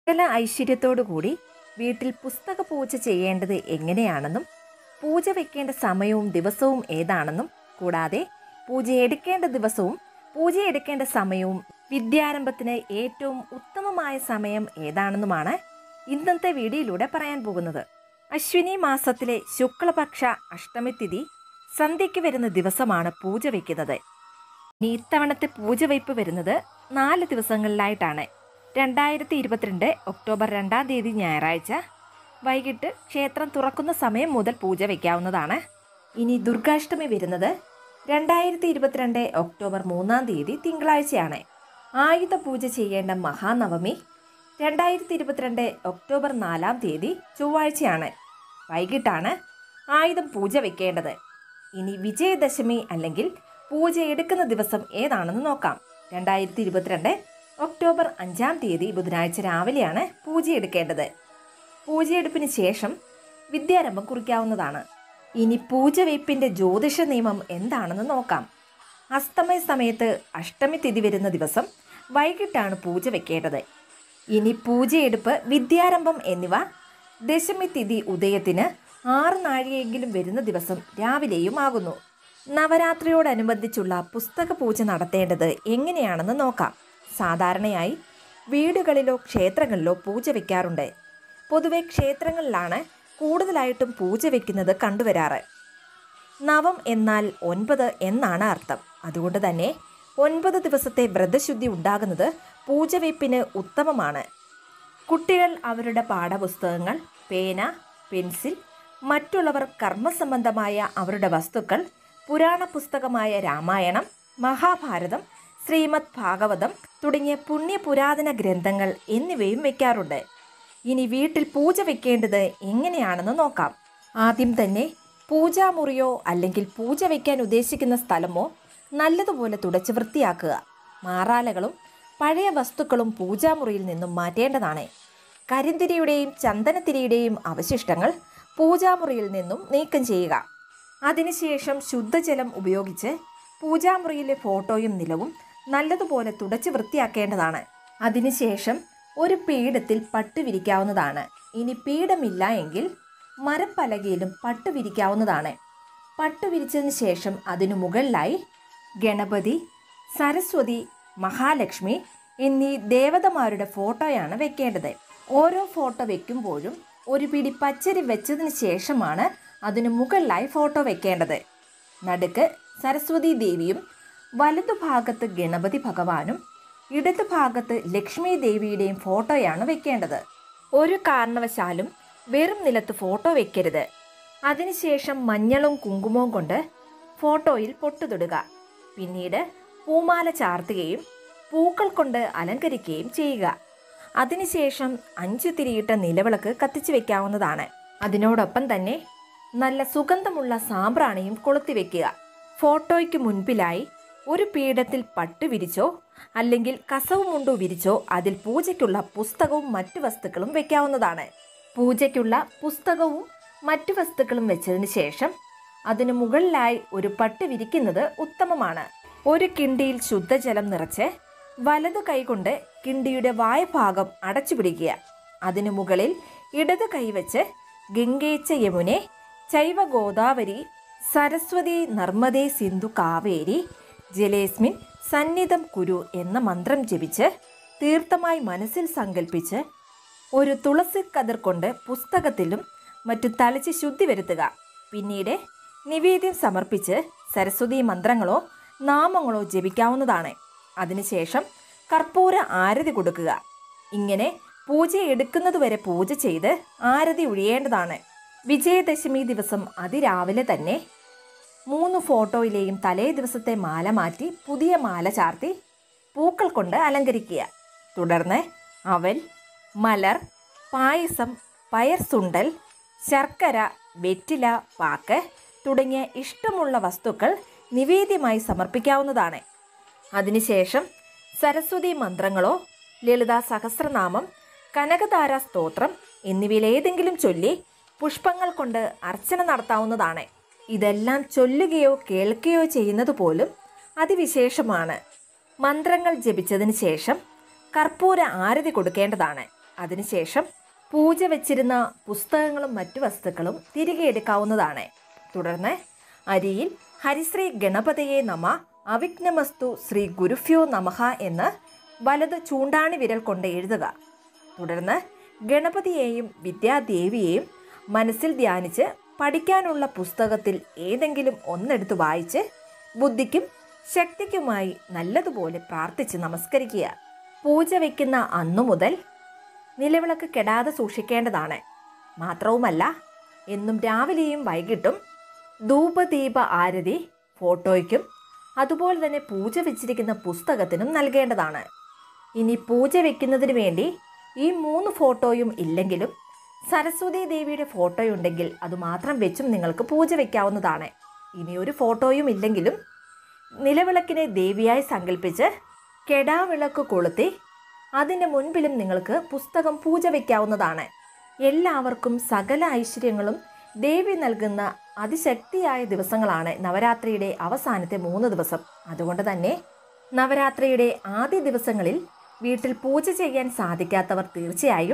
സകല ഐശ്വര്യത്തോടു കൂടി വീട്ടിൽ പുസ്തക പൂജ ചെയ്യേണ്ടത് എങ്ങനെയാണെന്നും പൂജ വെക്കേണ്ട സമയവും ദിവസവും ഏതാണെന്നും കൂടാതെ പൂജ എടുക്കേണ്ട ദിവസവും പൂജ എടുക്കേണ്ട സമയവും വിദ്യാരംഭത്തിന് ഏറ്റവും ഉത്തമമായ സമയം ഏതാണെന്നുമാണ് ഇന്നത്തെ വീഡിയോയിലൂടെ പറയാൻ പോകുന്നത് അശ്വിനി മാസത്തിലെ ശുക്ലപക്ഷ അഷ്ടമി തിഥി സന്ധ്യയ്ക്ക് വരുന്ന ദിവസമാണ് പൂജ വയ്ക്കുന്നത് ഇനി ഇത്തവണത്തെ പൂജ വയ്പ് വരുന്നത് നാല് ദിവസങ്ങളിലായിട്ടാണ് രണ്ടായിരത്തി ഇരുപത്തിരണ്ട് ഒക്ടോബർ രണ്ടാം തീയതി ഞായറാഴ്ച വൈകിട്ട് ക്ഷേത്രം തുറക്കുന്ന സമയം മുതൽ പൂജ വയ്ക്കാവുന്നതാണ് ഇനി ദുർഗാഷ്ടമി വരുന്നത് രണ്ടായിരത്തി ഇരുപത്തിരണ്ട് ഒക്ടോബർ മൂന്നാം തീയതി തിങ്കളാഴ്ചയാണ് ആയുധ പൂജ ചെയ്യേണ്ട മഹാനവമി രണ്ടായിരത്തി ഇരുപത്തിരണ്ട് ഒക്ടോബർ നാലാം തീയതി ചൊവ്വാഴ്ചയാണ് വൈകിട്ടാണ് ആയുധം പൂജ വെക്കേണ്ടത് ഇനി വിജയദശമി അല്ലെങ്കിൽ പൂജ എടുക്കുന്ന ദിവസം ഏതാണെന്ന് നോക്കാം രണ്ടായിരത്തി ഇരുപത്തിരണ്ട് ഒക്ടോബർ അഞ്ചാം തീയതി ബുധനാഴ്ച രാവിലെയാണ് പൂജ എടുക്കേണ്ടത് പൂജയെടുപ്പിന് ശേഷം വിദ്യാരംഭം കുറിക്കാവുന്നതാണ് ഇനി പൂജ വെയ്പ്പിൻ്റെ ജ്യോതിഷ നിയമം എന്താണെന്ന് നോക്കാം അസ്തമയ സമയത്ത് അഷ്ടമി തിഥി വരുന്ന ദിവസം വൈകിട്ടാണ് പൂജ വെക്കേണ്ടത് ഇനി പൂജയെടുപ്പ് വിദ്യാരംഭം എന്നിവ ദശമി തിഥി ഉദയത്തിന് ആറ് നാഴികയെങ്കിലും വരുന്ന ദിവസം രാവിലെയും ആകുന്നു നവരാത്രിയോടനുബന്ധിച്ചുള്ള പുസ്തക പൂജ നടത്തേണ്ടത് എങ്ങനെയാണെന്ന് നോക്കാം സാധാരണയായി വീടുകളിലോ ക്ഷേത്രങ്ങളിലോ പൂജ വയ്ക്കാറുണ്ട് പൊതുവെ ക്ഷേത്രങ്ങളിലാണ് കൂടുതലായിട്ടും പൂജ വയ്ക്കുന്നത് കണ്ടുവരാറ് നവം എന്നാൽ ഒൻപത് എന്നാണ് അർത്ഥം അതുകൊണ്ട് തന്നെ ഒൻപത് ദിവസത്തെ വ്രതശുദ്ധി ഉണ്ടാകുന്നത് പൂജവയ്പ്പിന് ഉത്തമമാണ് കുട്ടികൾ അവരുടെ പാഠപുസ്തകങ്ങൾ പേന പെൻസിൽ മറ്റുള്ളവർ കർമ്മസംബന്ധമായ അവരുടെ വസ്തുക്കൾ പുരാണ പുസ്തകമായ രാമായണം മഹാഭാരതം ശ്രീമദ് ഭാഗവതം തുടങ്ങിയ പുണ്യ പുരാതന ഗ്രന്ഥങ്ങൾ എന്നിവയും വെക്കാറുണ്ട് ഇനി വീട്ടിൽ പൂജ വെക്കേണ്ടത് എങ്ങനെയാണെന്ന് നോക്കാം ആദ്യം തന്നെ പൂജാമുറിയോ അല്ലെങ്കിൽ പൂജ വയ്ക്കാൻ ഉദ്ദേശിക്കുന്ന സ്ഥലമോ നല്ലതുപോലെ തുടച്ച് വൃത്തിയാക്കുക മാറാലകളും പഴയ വസ്തുക്കളും പൂജാമുറിയിൽ നിന്നും മാറ്റേണ്ടതാണ് കരിന്തിരിയുടെയും ചന്ദനത്തിരിയുടെയും അവശിഷ്ടങ്ങൾ പൂജാമുറിയിൽ നിന്നും നീക്കം ചെയ്യുക അതിനുശേഷം ശുദ്ധജലം ഉപയോഗിച്ച് പൂജാമുറിയിലെ ഫോട്ടോയും നിലവും നല്ലതുപോലെ തുടച്ച് വൃത്തിയാക്കേണ്ടതാണ് അതിനുശേഷം ഒരു പീഠത്തിൽ പട്ട് വിരിക്കാവുന്നതാണ് ഇനി പീഠമില്ല എങ്കിൽ മരപ്പലകയിലും പട്ട് വിരിക്കാവുന്നതാണ് പട്ട് വിരിച്ചതിന് ശേഷം അതിനു മുകളിലായി ഗണപതി സരസ്വതി മഹാലക്ഷ്മി എന്നീ ദേവതമാരുടെ ഫോട്ടോയാണ് വെക്കേണ്ടത് ഓരോ ഫോട്ടോ വെക്കുമ്പോഴും ഒരു പിടി പച്ചരി വെച്ചതിന് ശേഷമാണ് അതിനു മുകളിലായി ഫോട്ടോ വെക്കേണ്ടത് നടുക്ക് സരസ്വതി ദേവിയും വലതുഭാഗത്ത് ഗണപതി ഭഗവാനും ഇടതു ഭാഗത്ത് ലക്ഷ്മി ദേവിയുടെയും ഫോട്ടോയാണ് വെക്കേണ്ടത് ഒരു കാരണവശാലും വെറും നിലത്ത് ഫോട്ടോ വെക്കരുത് അതിനുശേഷം മഞ്ഞളും കുങ്കുമവും കൊണ്ട് ഫോട്ടോയിൽ പൊട്ടുതൊടുക പിന്നീട് പൂമാല ചാർത്തുകയും പൂക്കൾ കൊണ്ട് അലങ്കരിക്കുകയും ചെയ്യുക അതിനുശേഷം അഞ്ചു തിരിയിട്ട നിലവിളക്ക് കത്തിച്ചു വെക്കാവുന്നതാണ് അതിനോടൊപ്പം തന്നെ നല്ല സുഗന്ധമുള്ള സാമ്പ്രാണിയും കൊളുത്തി വെക്കുക ഫോട്ടോയ്ക്ക് മുൻപിലായി ഒരു പീഠത്തിൽ പട്ട് വിരിച്ചോ അല്ലെങ്കിൽ കസവ് മുണ്ടു വിരിച്ചോ അതിൽ പൂജയ്ക്കുള്ള പുസ്തകവും മറ്റു വസ്തുക്കളും വെക്കാവുന്നതാണ് പൂജയ്ക്കുള്ള പുസ്തകവും മറ്റു വസ്തുക്കളും വെച്ചതിന് ശേഷം അതിനു മുകളിലായി ഒരു പട്ട് വിരിക്കുന്നത് ഉത്തമമാണ് ഒരു കിണ്ടിയിൽ ശുദ്ധജലം നിറച്ച് വലതു കൈകൊണ്ട് കിണ്ടിയുടെ വായഭാഗം അടച്ചു പിടിക്കുക അതിനു മുകളിൽ ഇടത് കൈവച്ച് ഗംഗേച്ച യമുനെ ചൈവ ഗോദാവരി സരസ്വതി നർമ്മദേ സിന്ധു കാവേരി ജലേസ്മിൻ സന്നിധം കുരു എന്ന മന്ത്രം ജപിച്ച് തീർത്ഥമായി മനസ്സിൽ സങ്കല്പിച്ച് ഒരു തുളസി കതിർ കൊണ്ട് പുസ്തകത്തിലും മറ്റു തളിച്ച് ശുദ്ധി വരുത്തുക പിന്നീട് നിവേദ്യം സമർപ്പിച്ച് സരസ്വതി മന്ത്രങ്ങളോ നാമങ്ങളോ ജപിക്കാവുന്നതാണ് അതിനുശേഷം കർപ്പൂര ആരതി കൊടുക്കുക ഇങ്ങനെ പൂജ എടുക്കുന്നതുവരെ പൂജ ചെയ്ത് ആരതി ഒഴിയേണ്ടതാണ് വിജയദശമി ദിവസം അതിരാവിലെ തന്നെ മൂന്ന് ഫോട്ടോയിലെയും തലേ ദിവസത്തെ മാല മാറ്റി പുതിയ മാല ചാർത്തി പൂക്കൾ കൊണ്ട് അലങ്കരിക്കുക തുടർന്ന് അവൽ മലർ പായസം പയർ സുണ്ടൽ ശർക്കര വെറ്റില പാക്ക് തുടങ്ങിയ ഇഷ്ടമുള്ള വസ്തുക്കൾ നിവേദ്യമായി സമർപ്പിക്കാവുന്നതാണ് അതിനുശേഷം സരസ്വതി മന്ത്രങ്ങളോ ലളിതാ സഹസ്രനാമം കനകധാര സ്തോത്രം എന്നിവയിലേതെങ്കിലും ചൊല്ലി പുഷ്പങ്ങൾ കൊണ്ട് അർച്ചന നടത്താവുന്നതാണ് ഇതെല്ലാം ചൊല്ലുകയോ കേൾക്കുകയോ ചെയ്യുന്നത് പോലും അതിവിശേഷമാണ് മന്ത്രങ്ങൾ ജപിച്ചതിന് ശേഷം കർപ്പൂര ആരതി കൊടുക്കേണ്ടതാണ് അതിനുശേഷം പൂജ വെച്ചിരുന്ന പുസ്തകങ്ങളും മറ്റു വസ്തുക്കളും തിരികെ എടുക്കാവുന്നതാണ് തുടർന്ന് അരിയിൽ ഹരിശ്രീ ഗണപതയെ നമ അവിഘ്നമസ്തു ശ്രീ ഗുരുഭ്യോ നമഃ എന്ന് വലത് ചൂണ്ടാണി വിരൽ കൊണ്ട് എഴുതുക തുടർന്ന് ഗണപതിയെയും വിദ്യാദേവിയെയും മനസ്സിൽ ധ്യാനിച്ച് പഠിക്കാനുള്ള പുസ്തകത്തിൽ ഏതെങ്കിലും ഒന്നെടുത്ത് വായിച്ച് ബുദ്ധിക്കും ശക്തിക്കുമായി നല്ലതുപോലെ പ്രാർത്ഥിച്ച് നമസ്കരിക്കുക പൂജ വയ്ക്കുന്ന അന്നു മുതൽ നിലവിളക്ക് കെടാതെ സൂക്ഷിക്കേണ്ടതാണ് മാത്രവുമല്ല എന്നും രാവിലെയും വൈകിട്ടും ധൂപദീപ ആരതി ഫോട്ടോയ്ക്കും അതുപോലെ തന്നെ പൂജ വെച്ചിരിക്കുന്ന പുസ്തകത്തിനും നൽകേണ്ടതാണ് ഇനി പൂജ വെക്കുന്നതിന് വേണ്ടി ഈ മൂന്ന് ഫോട്ടോയും ഇല്ലെങ്കിലും സരസ്വതി ദേവിയുടെ ഫോട്ടോയുണ്ടെങ്കിൽ അത് മാത്രം വെച്ചും നിങ്ങൾക്ക് പൂജ വയ്ക്കാവുന്നതാണ് ഇനി ഒരു ഫോട്ടോയും ഇല്ലെങ്കിലും നിലവിളക്കിനെ ദേവിയായി സങ്കല്പിച്ച് കെടാവിളക്ക് കൊളുത്തി അതിൻ്റെ മുൻപിലും നിങ്ങൾക്ക് പുസ്തകം പൂജ വയ്ക്കാവുന്നതാണ് എല്ലാവർക്കും സകല ഐശ്വര്യങ്ങളും ദേവി നൽകുന്ന അതിശക്തിയായ ദിവസങ്ങളാണ് നവരാത്രിയുടെ അവസാനത്തെ മൂന്ന് ദിവസം അതുകൊണ്ട് തന്നെ നവരാത്രിയുടെ ആദ്യ ദിവസങ്ങളിൽ വീട്ടിൽ പൂജ ചെയ്യാൻ സാധിക്കാത്തവർ തീർച്ചയായും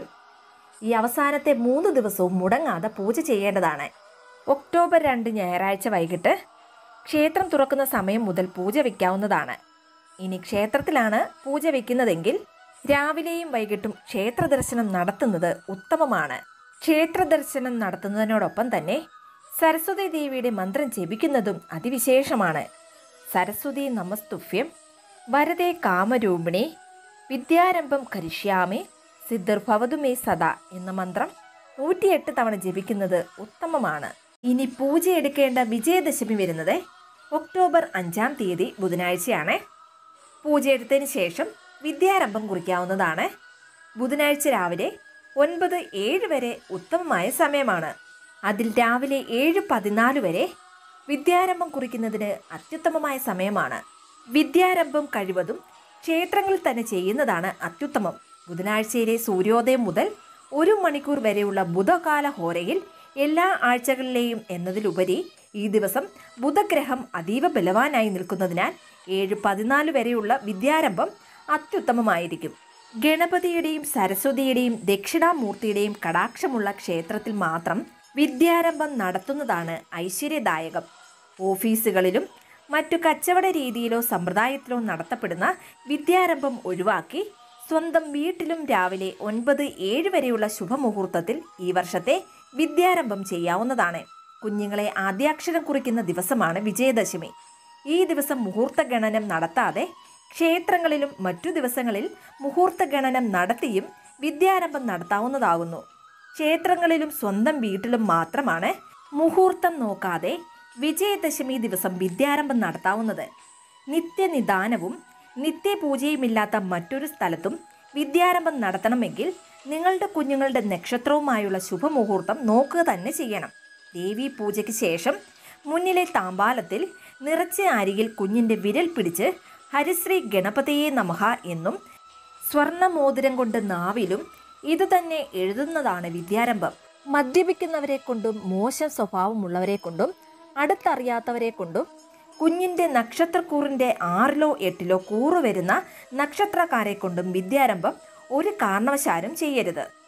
ഈ അവസാനത്തെ മൂന്ന് ദിവസവും മുടങ്ങാതെ പൂജ ചെയ്യേണ്ടതാണ് ഒക്ടോബർ രണ്ട് ഞായറാഴ്ച വൈകിട്ട് ക്ഷേത്രം തുറക്കുന്ന സമയം മുതൽ പൂജ വയ്ക്കാവുന്നതാണ് ഇനി ക്ഷേത്രത്തിലാണ് പൂജ വയ്ക്കുന്നതെങ്കിൽ രാവിലെയും വൈകിട്ടും ക്ഷേത്ര ദർശനം നടത്തുന്നത് ഉത്തമമാണ് ക്ഷേത്ര ദർശനം നടത്തുന്നതിനോടൊപ്പം തന്നെ സരസ്വതി ദേവിയുടെ മന്ത്രം ജപിക്കുന്നതും അതിവിശേഷമാണ് സരസ്വതി നമസ്തുഭ്യം വരദേ കാമരൂപിണി വിദ്യാരംഭം കരിഷ്യാമി സിദ്ധർഭവതു മേ സദാ എന്ന മന്ത്രം നൂറ്റിയെട്ട് തവണ ജപിക്കുന്നത് ഉത്തമമാണ് ഇനി പൂജ എടുക്കേണ്ട വിജയദശമി വരുന്നത് ഒക്ടോബർ അഞ്ചാം തീയതി ബുധനാഴ്ചയാണ് പൂജ എടുത്തതിന് ശേഷം വിദ്യാരംഭം കുറിക്കാവുന്നതാണ് ബുധനാഴ്ച രാവിലെ ഒൻപത് ഏഴ് വരെ ഉത്തമമായ സമയമാണ് അതിൽ രാവിലെ ഏഴ് പതിനാല് വരെ വിദ്യാരംഭം കുറിക്കുന്നതിന് അത്യുത്തമമായ സമയമാണ് വിദ്യാരംഭം കഴിവതും ക്ഷേത്രങ്ങളിൽ തന്നെ ചെയ്യുന്നതാണ് അത്യുത്തമം ബുധനാഴ്ചയിലെ സൂര്യോദയം മുതൽ ഒരു മണിക്കൂർ വരെയുള്ള ബുധകാല ഹോരയിൽ എല്ലാ ആഴ്ചകളിലെയും എന്നതിലുപരി ഈ ദിവസം ബുധഗ്രഹം അതീവ ബലവാനായി നിൽക്കുന്നതിനാൽ ഏഴ് പതിനാല് വരെയുള്ള വിദ്യാരംഭം അത്യുത്തമമായിരിക്കും ഗണപതിയുടെയും സരസ്വതിയുടെയും ദക്ഷിണാമൂർത്തിയുടെയും കടാക്ഷമുള്ള ക്ഷേത്രത്തിൽ മാത്രം വിദ്യാരംഭം നടത്തുന്നതാണ് ഐശ്വര്യദായകം ഓഫീസുകളിലും മറ്റു കച്ചവട രീതിയിലോ സമ്പ്രദായത്തിലോ നടത്തപ്പെടുന്ന വിദ്യാരംഭം ഒഴിവാക്കി സ്വന്തം വീട്ടിലും രാവിലെ ഒൻപത് ഏഴ് വരെയുള്ള ശുഭമുഹൂർത്തത്തിൽ ഈ വർഷത്തെ വിദ്യാരംഭം ചെയ്യാവുന്നതാണ് കുഞ്ഞുങ്ങളെ ആദ്യാക്ഷരം കുറിക്കുന്ന ദിവസമാണ് വിജയദശമി ഈ ദിവസം മുഹൂർത്ത ഗണനം നടത്താതെ ക്ഷേത്രങ്ങളിലും മറ്റു ദിവസങ്ങളിൽ മുഹൂർത്ത ഗണനം നടത്തിയും വിദ്യാരംഭം നടത്താവുന്നതാകുന്നു ക്ഷേത്രങ്ങളിലും സ്വന്തം വീട്ടിലും മാത്രമാണ് മുഹൂർത്തം നോക്കാതെ വിജയദശമി ദിവസം വിദ്യാരംഭം നടത്താവുന്നത് നിത്യനിദാനവും നിത്യപൂജയുമില്ലാത്ത മറ്റൊരു സ്ഥലത്തും വിദ്യാരംഭം നടത്തണമെങ്കിൽ നിങ്ങളുടെ കുഞ്ഞുങ്ങളുടെ നക്ഷത്രവുമായുള്ള ശുഭമുഹൂർത്തം നോക്കുക തന്നെ ചെയ്യണം ദേവീ പൂജയ്ക്ക് ശേഷം മുന്നിലെ താമ്പാലത്തിൽ നിറച്ച അരികിൽ കുഞ്ഞിൻ്റെ വിരൽ പിടിച്ച് ഹരിശ്രീ ഗണപതിയെ നമഃ എന്നും സ്വർണ്ണമോതിരം കൊണ്ട് നാവിലും ഇതുതന്നെ എഴുതുന്നതാണ് വിദ്യാരംഭം മദ്യപിക്കുന്നവരെ കൊണ്ടും മോശം സ്വഭാവമുള്ളവരെ കൊണ്ടും അടുത്തറിയാത്തവരെ കൊണ്ടും കുഞ്ഞിൻ്റെ നക്ഷത്രക്കൂറിൻ്റെ ആറിലോ എട്ടിലോ കൂറ് വരുന്ന നക്ഷത്രക്കാരെ കൊണ്ടും വിദ്യാരംഭം ഒരു കാരണവശാലും ചെയ്യരുത്